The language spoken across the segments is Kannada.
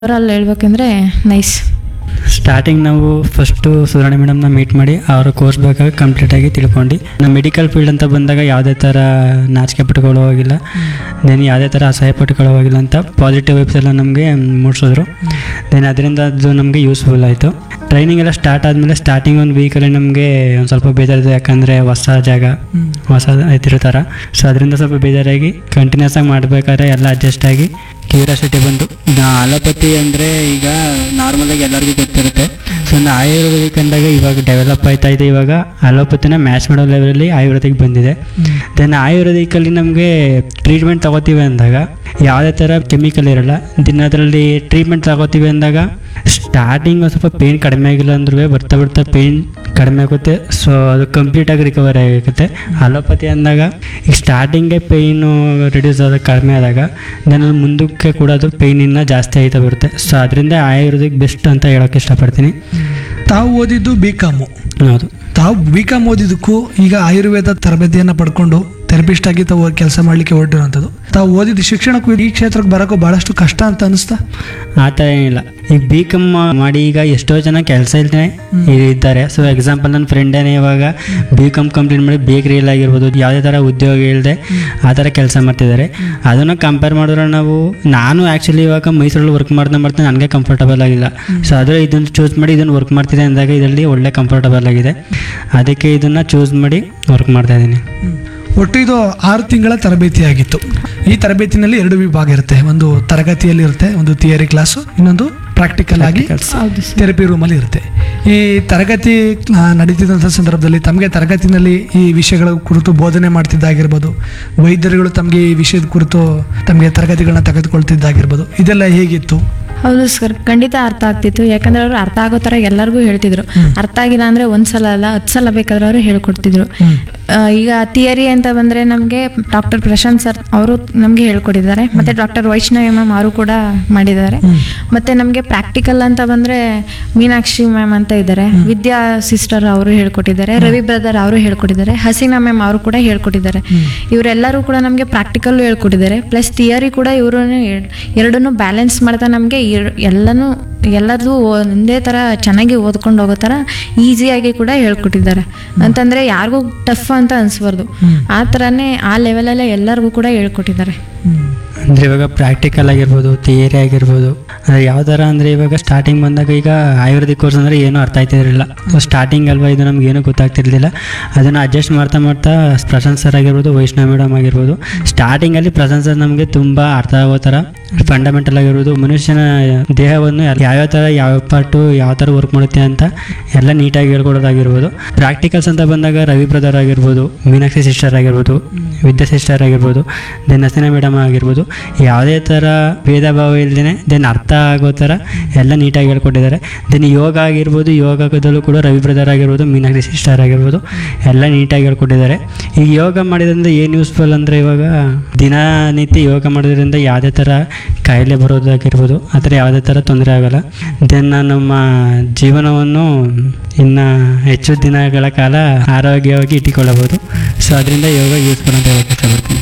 ಅವರಲ್ಲಿ ಹೇಳ್ಬೇಕಂದ್ರೆ ನೈಸ್ ಸ್ಟಾರ್ಟಿಂಗ್ ನಾವು ಫಸ್ಟು ಸುಧಾರಣೆ ಮೇಡಮ್ನ ಮೀಟ್ ಮಾಡಿ ಅವರ ಕೋರ್ಸ್ ಬೇಕಾಗಿ ಕಂಪ್ಲೀಟಾಗಿ ತಿಳ್ಕೊಂಡು ನಮ್ಮ ಮೆಡಿಕಲ್ ಫೀಲ್ಡ್ ಅಂತ ಬಂದಾಗ ಯಾವುದೇ ಥರ ನಾಚಿಕೆ ಪಟ್ಕೊಳ್ಳೋವಾಗಿಲ್ಲ ದೆನ್ ಯಾವುದೇ ಥರ ಅಸಹ್ಯ ಪಟ್ಕೊಳ್ಳೋವಾಗಿಲ್ಲ ಅಂತ ಪಾಸಿಟಿವ್ ವೈಬ್ಸ್ ಎಲ್ಲ ನಮಗೆ ಮೂಡಿಸಿದ್ರು ದೆನ್ ಅದರಿಂದ ಅದು ನಮಗೆ ಯೂಸ್ಫುಲ್ ಆಯಿತು ಟ್ರೈನಿಂಗ್ ಎಲ್ಲ ಸ್ಟಾರ್ಟ್ ಆದಮೇಲೆ ಸ್ಟಾರ್ಟಿಂಗ್ ಒಂದು ವೀಕಲ್ಲಿ ನಮಗೆ ಒಂದು ಸ್ವಲ್ಪ ಬೇಜಾರಿದೆ ಯಾಕಂದರೆ ಹೊಸ ಜಾಗ ಹೊಸ ಇದ್ರ ಥರ ಸೊ ಅದರಿಂದ ಸ್ವಲ್ಪ ಬೇಜಾರಾಗಿ ಕಂಟಿನ್ಯೂಸ್ ಆಗಿ ಮಾಡಬೇಕಾದ್ರೆ ಎಲ್ಲ ಅಡ್ಜಸ್ಟ್ ಆಗಿ ಕ್ಯೂರಿಯಾಸಿಟಿ ಬಂತು ಅಲೋಪತಿ ಅಂದರೆ ಈಗ ನಾರ್ಮಲಾಗಿ ಎಲ್ಲರಿಗೂ ಗೊತ್ತಿರುತ್ತೆ ಸೊ ನಾ ಆಯುರ್ವೇದಿಕ್ ಅಂದಾಗ ಇವಾಗ ಡೆವಲಪ್ ಆಯ್ತಾ ಇದೆ ಇವಾಗ ಅಲೋಪತಿನ ಮ್ಯಾಚ್ ಮಾಡೋ ಲೆವೆಲಲ್ಲಿ ಆಯುರ್ವೇದಿಕ್ ಬಂದಿದೆ ದೆನ್ ಆಯುರ್ವೇದಿಕಲ್ಲಿ ನಮಗೆ ಟ್ರೀಟ್ಮೆಂಟ್ ತಗೋತೀವಿ ಅಂದಾಗ ಯಾವುದೇ ಥರ ಕೆಮಿಕಲ್ ಇರಲ್ಲ ದಿನ ಅದರಲ್ಲಿ ಟ್ರೀಟ್ಮೆಂಟ್ ತಗೋತೀವಿ ಅಂದಾಗ ಸ್ಟಾರ್ಟಿಂಗ್ ಒಂದು ಸ್ವಲ್ಪ ಪೇಯ್ನ್ ಕಡಿಮೆ ಆಗಿಲ್ಲ ಅಂದ್ರೂ ಬರ್ತಾ ಬರ್ತಾ ಪೇಯ್ನ್ ಕಡಿಮೆ ಆಗುತ್ತೆ ಸೊ ಅದು ಕಂಪ್ಲೀಟಾಗಿ ರಿಕವರಿ ಆಗುತ್ತೆ ಅಲೋಪತಿ ಅಂದಾಗ ಈಗ ಸ್ಟಾರ್ಟಿಂಗೇ ಪೇಯ್ನು ರಿಡ್ಯೂಸ್ ಆದಾಗ ಕಡಿಮೆ ಆದಾಗ ದೆನ್ ಅದು ಮುಂದಕ್ಕೆ ಕೂಡ ಅದು ಪೇಯ್ನ್ ಇನ್ನೂ ಜಾಸ್ತಿ ಆಯ್ತಾ ಬರುತ್ತೆ ಸೊ ಅದರಿಂದ ಆಯುರ್ವೇದಿಕ್ ಬೆಸ್ಟ್ ಅಂತ ಹೇಳೋಕ್ಕೆ ಇಷ್ಟಪಡ್ತೀನಿ ತಾವು ಓದಿದ್ದು ಬಿ ಕಾಮು ಹೌದು ತಾವು ಬಿ ಕಾಮ್ ಓದಿದ್ದಕ್ಕೂ ಈಗ ಆಯುರ್ವೇದ ತರಬೇತಿಯನ್ನು ಪಡ್ಕೊಂಡು ಥೆರಪಿಸ್ಟ್ ಆಗಿ ತಾವು ಕೆಲಸ ಮಾಡಲಿಕ್ಕೆ ಹೊರಟಿರುವಂಥದ್ದು ತಾವು ಓದಿದ ಶಿಕ್ಷಣಕ್ಕೂ ಈ ಕ್ಷೇತ್ರಕ್ಕೆ ಬರೋಕ್ಕೂ ಭಾಳಷ್ಟು ಕಷ್ಟ ಅಂತ ಅನಿಸ್ತಾ ಆ ಥರ ಏನಿಲ್ಲ ಈಗ ಬಿ ಕಮ್ ಮಾಡಿ ಈಗ ಎಷ್ಟೋ ಜನ ಕೆಲಸ ಇಲ್ಲದೆ ಇದ್ದಾರೆ ಸೊ ಎಕ್ಸಾಂಪಲ್ ನನ್ನ ಫ್ರೆಂಡೇನೆ ಇವಾಗ ಬಿ ಕಮ್ ಕಂಪ್ಲೀಟ್ ಮಾಡಿ ಬೇಕ್ರಿಯಲ್ಲಿ ಆಗಿರ್ಬೋದು ಯಾವುದೇ ಥರ ಉದ್ಯೋಗ ಇಲ್ಲದೆ ಆ ಥರ ಕೆಲಸ ಮಾಡ್ತಿದ್ದಾರೆ ಅದನ್ನು ಕಂಪೇರ್ ಮಾಡಿದ್ರೆ ನಾವು ನಾನು ಆ್ಯಕ್ಚುಲಿ ಇವಾಗ ಮೈಸೂರಲ್ಲಿ ವರ್ಕ್ ಮಾಡ್ತಾ ಮಾಡ್ತಾ ನನಗೆ ಕಂಫರ್ಟಬಲ್ ಆಗಿಲ್ಲ ಸೊ ಆದರೆ ಇದನ್ನು ಚೂಸ್ ಮಾಡಿ ಇದನ್ನು ವರ್ಕ್ ಮಾಡ್ತಿದ್ದೆ ಅಂದಾಗ ಇದರಲ್ಲಿ ಒಳ್ಳೆ ಕಂಫರ್ಟಬಲ್ ಆಗಿದೆ ಅದಕ್ಕೆ ಇದನ್ನು ಚೂಸ್ ಮಾಡಿ ವರ್ಕ್ ಮಾಡ್ತಾ ಇದ್ದೀನಿ ಒಟ್ಟು ಇದು ಆರು ತಿಂಗಳ ತರಬೇತಿ ಆಗಿತ್ತು ಈ ತರಬೇತಿನಲ್ಲಿ ಎರಡು ವಿಭಾಗ ಇರುತ್ತೆ ಒಂದು ತರಗತಿಯಲ್ಲಿ ಇರುತ್ತೆ ಒಂದು ಥಿಯರಿ ಕ್ಲಾಸು ಇನ್ನೊಂದು ಪ್ರಾಕ್ಟಿಕಲ್ ಆಗಿ ಹೌದು ಸರ್ ಥೆರಪಿ ರೂಮಲ್ಲಿ ಇರುತ್ತೆ ಈ ತರಗತಿ ಆ, ನಡೀತಿದ್ದಂಥ ಸಂದರ್ಭದಲ್ಲಿ ತಮಗೆ ತರಗತಿನಲ್ಲಿ ಈ ವಿಷಯಗಳ ಕುರಿತು ಬೋಧನೆ ಮಾಡ್ತಿದ್ದಾಗಿರ್ಬೋದು ವೈದ್ಯರುಗಳು ತಮಗೆ ಈ ವಿಷಯದ ಕುರಿತು ತಮಗೆ ತರಗತಿಗಳನ್ನ ತೆಗೆದುಕೊಳ್ತಿದ್ದಾಗಿರ್ಬೋದು ಇದೆಲ್ಲ ಹೇಗಿತ್ತು ಹೌದು ಸರ್ ಖಂಡಿತ ಅರ್ಥ ಆಗ್ತಿತ್ತು ಯಾಕಂದ್ರೆ ಅವರು ಅರ್ಥ ಆಗೋ ಥರ ಎಲ್ಲರಿಗೂ ಹೇಳ್ತಿದ್ರು ಅರ್ಥ ಆಗಿಲ್ಲ ಅಂದ್ರೆ ಒಂದ್ಸಲ ಅಲ್ಲ ಹತ್ತು ಸಲ ಬೇಕಾದ್ರೆ ಅವರು ಹೇಳ್ಕೊಡ್ತಿದ್ರು ಆ, ಈಗ ಥಿಯರಿ ಅಂತ ಬಂದ್ರೆ ನಮಗೆ ಡಾಕ್ಟರ್ ಪ್ರಶಾಂತ್ ಸರ್ ಅವರು ನಮಗೆ ಹೇಳ್ಕೊಟ್ಟಿದ್ದಾರೆ ಮತ್ತೆ ಡಾಕ್ಟರ್ ವೈಷ್ಣವಿ ಮ್ಯಾಮ್ ಅವರು ಕೂಡ ಮಾಡಿದ್ದಾರೆ ಮತ್ತೆ ನಮಗೆ ಪ್ರಾಕ್ಟಿಕಲ್ ಅಂತ ಬಂದ್ರೆ ಮೀನಾಕ್ಷಿ ಮ್ಯಾಮ್ ಅಂತ ಇದ್ದಾರೆ ವಿದ್ಯಾ ಸಿಸ್ಟರ್ ಅವರು ಹೇಳ್ಕೊಟ್ಟಿದ್ದಾರೆ ರವಿ ಬ್ರದರ್ ಅವರು ಹೇಳ್ಕೊಟ್ಟಿದ್ದಾರೆ ಹಸೀನಾ ಮ್ಯಾಮ್ ಅವರು ಕೂಡ ಹೇಳ್ಕೊಟ್ಟಿದ್ದಾರೆ ಇವರೆಲ್ಲರೂ ಕೂಡ ನಮಗೆ ಪ್ರಾಕ್ಟಿಕಲ್ ಹೇಳ್ಕೊಟ್ಟಿದ್ದಾರೆ ಪ್ಲಸ್ ಥಿಯರಿ ಕೂಡ ಇವರು ಎರಡನ್ನೂ ಬ್ಯಾಲೆನ್ಸ್ ಮಾಡ್ತಾ ನಮಗೆ ಎಲ್ಲನೂ ಎಲ್ಲದೂ ಒಂದೇ ಥರ ಚೆನ್ನಾಗಿ ಓದ್ಕೊಂಡು ಹೋಗೋ ಥರ ಈಸಿಯಾಗಿ ಕೂಡ ಹೇಳ್ಕೊಟ್ಟಿದ್ದಾರೆ ಅಂತಂದರೆ ಯಾರಿಗೂ ಟಫ್ ಅಂತ ಅನಿಸ್ಬಾರ್ದು ಆ ಥರನೇ ಆ ಲೆವೆಲಲ್ಲೇ ಎಲ್ಲರಿಗೂ ಕೂಡ ಹೇಳ್ಕೊಟ್ಟಿದ್ದಾರೆ ಅಂದರೆ ಇವಾಗ ಪ್ರಾಕ್ಟಿಕಲ್ ಆಗಿರ್ಬೋದು ಥಿಯರಿ ಆಗಿರ್ಬೋದು ಅಂದರೆ ಯಾವ ಥರ ಅಂದರೆ ಇವಾಗ ಸ್ಟಾರ್ಟಿಂಗ್ ಬಂದಾಗ ಈಗ ಆಯುರ್ವೇದಿಕ್ ಕೋರ್ಸ್ ಅಂದರೆ ಏನೂ ಅರ್ಥ ಆಯ್ತಿರಲಿಲ್ಲ ಸ್ಟಾರ್ಟಿಂಗ್ ಅಲ್ವಾ ಇದು ನಮ್ಗೆ ಏನೂ ಗೊತ್ತಾಗ್ತಿರ್ಲಿಲ್ಲ ಅದನ್ನು ಅಡ್ಜಸ್ಟ್ ಮಾಡ್ತಾ ಮಾಡ್ತಾ ಪ್ರಶಾಂತ್ ಸರ್ ಆಗಿರ್ಬೋದು ವೈಷ್ಣವ್ ಮೇಡಮ್ ಆಗಿರ್ಬೋದು ಸ್ಟಾರ್ಟಿಂಗಲ್ಲಿ ಪ್ರಶಾಂತ್ ಸರ್ ನಮಗೆ ತುಂಬ ಅರ್ಥ ಆಗೋ ಥರ ಫಂಡಮೆಂಟಲ್ ಆಗಿರ್ಬೋದು ಮನುಷ್ಯನ ದೇಹವನ್ನು ಯಾವ್ಯಾವ ಥರ ಯಾವ ಪಾರ್ಟು ಯಾವ ಥರ ವರ್ಕ್ ಮಾಡುತ್ತೆ ಅಂತ ಎಲ್ಲ ನೀಟಾಗಿ ಹೇಳ್ಕೊಡೋದಾಗಿರ್ಬೋದು ಪ್ರಾಕ್ಟಿಕಲ್ಸ್ ಅಂತ ಬಂದಾಗ ರವಿ ಬ್ರದರ್ ಆಗಿರ್ಬೋದು ಮೀನಾಕ್ಷಿ ಸಿಸ್ಟರ್ ಆಗಿರ್ಬೋದು ವಿದ್ಯಾ ಸಿಸ್ಟರ್ ಆಗಿರ್ಬೋದು ದೆನ್ ಹಸೀನಾ ಮೇಡಮ್ ಆಗಿರ್ಬೋದು ಯಾವುದೇ ಥರ ಭೇದ ಭಾವ ಇಲ್ಲದೇ ದೆನ್ ಅರ್ಥ ಆಗೋ ಥರ ಎಲ್ಲ ನೀಟಾಗಿ ಹೇಳ್ಕೊಟ್ಟಿದ್ದಾರೆ ದೆನ್ ಯೋಗ ಆಗಿರ್ಬೋದು ಯೋಗದಲ್ಲೂ ಕೂಡ ರವಿ ಬ್ರದರ್ ಆಗಿರ್ಬೋದು ಮೀನಾಕ್ಷಿ ಸಿಸ್ಟರ್ ಆಗಿರ್ಬೋದು ಎಲ್ಲ ನೀಟಾಗಿ ಹೇಳ್ಕೊಟ್ಟಿದ್ದಾರೆ ಈಗ ಯೋಗ ಮಾಡಿದ್ರಿಂದ ಏನು ಯೂಸ್ಫುಲ್ ಅಂದರೆ ಇವಾಗ ದಿನನಿತ್ಯ ಯೋಗ ಮಾಡೋದ್ರಿಂದ ಯಾವುದೇ ಥರ ಕಾಯಿಲೆ ಬರೋದಾಗಿರ್ಬೋದು ಆ ಥರ ಯಾವುದೇ ಥರ ತೊಂದರೆ ಆಗಲ್ಲ ದೆನ್ ನಮ್ಮ ಜೀವನವನ್ನು ಇನ್ನು ಹೆಚ್ಚು ದಿನಗಳ ಕಾಲ ಆರೋಗ್ಯವಾಗಿ ಇಟ್ಟುಕೊಳ್ಳಬಹುದು ಸೊ ಅದರಿಂದ ಯೋಗ ಯೂಸ್ಫುಲ್ ಅಂತ ಹೇಳಕ್ಕೆ ಇಷ್ಟಪಡ್ತೀನಿ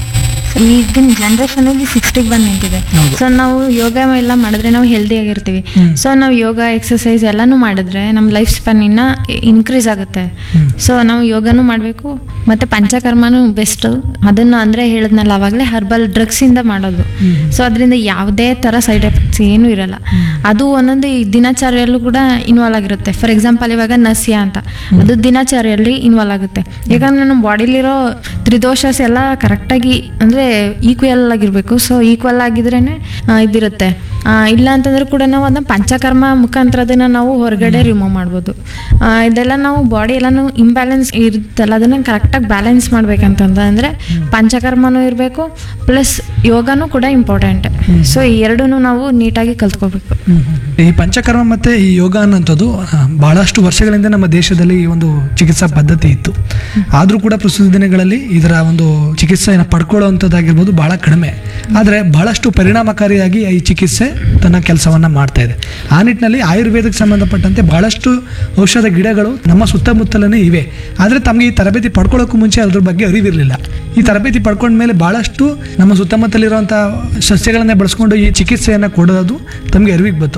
ಈಗಿನ ಜನ್ರೇಷನ್ ಅಲ್ಲಿ ಸಿಕ್ಸ್ಟಿಗೆ ಬಂದು ನಿಂತಿದೆ ಸೊ ನಾವು ಯೋಗ ಎಲ್ಲ ಮಾಡಿದ್ರೆ ನಾವು ಹೆಲ್ದಿ ಆಗಿರ್ತೀವಿ ಸೊ ನಾವು ಯೋಗ ಎಕ್ಸಸೈಸ್ ಎಲ್ಲಾನು ಮಾಡಿದ್ರೆ ನಮ್ಮ ಲೈಫ್ ಸ್ಪ್ಯಾನ್ ಇನ್ನ ಇನ್ಕ್ರೀಸ್ ಆಗುತ್ತೆ ಸೊ ನಾವು ಯೋಗನೂ ಮಾಡಬೇಕು ಮತ್ತೆ ಪಂಚಕರ್ಮನೂ ಬೆಸ್ಟ್ ಅದನ್ನು ಅಂದ್ರೆ ಹೇಳಿದ್ನಲ್ಲ ಅವಾಗಲೇ ಹರ್ಬಲ್ ಡ್ರಗ್ಸ್ ಇಂದ ಮಾಡೋದು ಸೊ ಅದರಿಂದ ಯಾವುದೇ ತರ ಸೈಡ್ ಎಫೆಕ್ಟ್ಸ್ ಏನೂ ಇರಲ್ಲ ಅದು ಒಂದೊಂದು ಈ ದಿನಚರಿಯಲ್ಲೂ ಕೂಡ ಇನ್ವಾಲ್ವ್ ಆಗಿರುತ್ತೆ ಫಾರ್ ಎಕ್ಸಾಂಪಲ್ ಇವಾಗ ನಸ್ಯ ಅಂತ ಅದು ದಿನಚರಿಯಲ್ಲಿ ಇನ್ವಾಲ್ವ್ ಆಗುತ್ತೆ ಯಾಕಂದ್ರೆ ನಮ್ಮ ಬಾಡಿಲಿರೋ ತ್ರಿದೋಷಸ್ ಎಲ್ಲ ಕರೆಕ್ಟಾಗಿ ಅಂದರೆ ಈಕ್ವಲ್ ಆಗಿರಬೇಕು ಸೊ ಈಕ್ವಲ್ ಆಗಿದ್ರೇನೆ ಆ, ಇದಿರುತ್ತೆ ಆ, ಇಲ್ಲ ಅಂತಂದ್ರೆ ಕೂಡ ನಾವು ಅದನ್ನ ಪಂಚಕರ್ಮ ಮುಖಾಂತರ ಅದನ್ನ ನಾವು ಹೊರಗಡೆ ರಿಮೂವ್ ಮಾಡ್ಬೋದು ಆ, ಇದೆಲ್ಲ ನಾವು ಬಾಡಿ ಎಲ್ಲಾನು ಇಂಬ್ಯಾಲೆನ್ಸ್ ಇರುತ್ತಲ್ಲ ಅದನ್ನ ಕರೆಕ್ಟಾಗಿ ಬ್ಯಾಲೆನ್ಸ್ ಮಾಡ್ಬೇಕಂತಂದ ಅಂದರೆ ಪಂಚಕರ್ಮನೂ ಇರಬೇಕು ಪ್ಲಸ್ ಯೋಗನೂ ಕೂಡ ಇಂಪಾರ್ಟೆಂಟ್ ಸೊ ಈ ಎರಡನ್ನೂ ನಾವು ನೀಟಾಗಿ ಕಲ್ತ್ಕೋಬೇಕು ಈ ಪಂಚಕರ್ಮ ಮತ್ತೆ ಈ ಯೋಗ ಅನ್ನೋಂಥದ್ದು ಆ, ಬಹಳಷ್ಟು ವರ್ಷಗಳಿಂದ ನಮ್ಮ ದೇಶದಲ್ಲಿ ಈ ಒಂದು ಚಿಕಿತ್ಸಾ ಪದ್ಧತಿ ಇತ್ತು ಆದರೂ ಕೂಡ ಪ್ರಸ್ತುತ ದಿನಗಳಲ್ಲಿ ಇದರ ಒಂದು ಚಿಕಿತ್ಸೆಯನ್ನು ಪಡ್ಕೊಳ್ಳುವಂಥದ್ದಾಗಿರ್ಬೋದು ಬಹಳ ಕಡಿಮೆ ಆದರೆ ಬಹಳಷ್ಟು ಪರಿಣಾಮಕಾರಿಯಾಗಿ ಈ ಚಿಕಿತ್ಸೆ ತನ್ನ ಕೆಲಸವನ್ನ ಮಾಡ್ತಾ ಇದೆ ಆ ನಿಟ್ಟಿನಲ್ಲಿ ಆಯುರ್ವೇದಕ್ಕೆ ಸಂಬಂಧಪಟ್ಟಂತೆ ಬಹಳಷ್ಟು ಔಷಧ ಗಿಡಗಳು ನಮ್ಮ ಸುತ್ತಮುತ್ತಲೇ ಇವೆ ಆದರೆ ತಮಗೆ ಈ ತರಬೇತಿ ಪಡ್ಕೊಳ್ಳೋಕ್ಕೂ ಮುಂಚೆ ಅದ್ರ ಬಗ್ಗೆ ಅರಿವಿರಲಿಲ್ಲ ಈ ತರಬೇತಿ ಪಡ್ಕೊಂಡ್ಮೇಲೆ ಬಹಳಷ್ಟು ನಮ್ಮ ಸುತ್ತಮುತ್ತಲಿರುವಂಥ ಸಸ್ಯಗಳನ್ನೇ ಬಳಸ್ಕೊಂಡು ಈ ಚಿಕಿತ್ಸೆಯನ್ನು ಕೊಡೋದು ತಮಗೆ ಅರಿವಿಗೆ ಬಂತು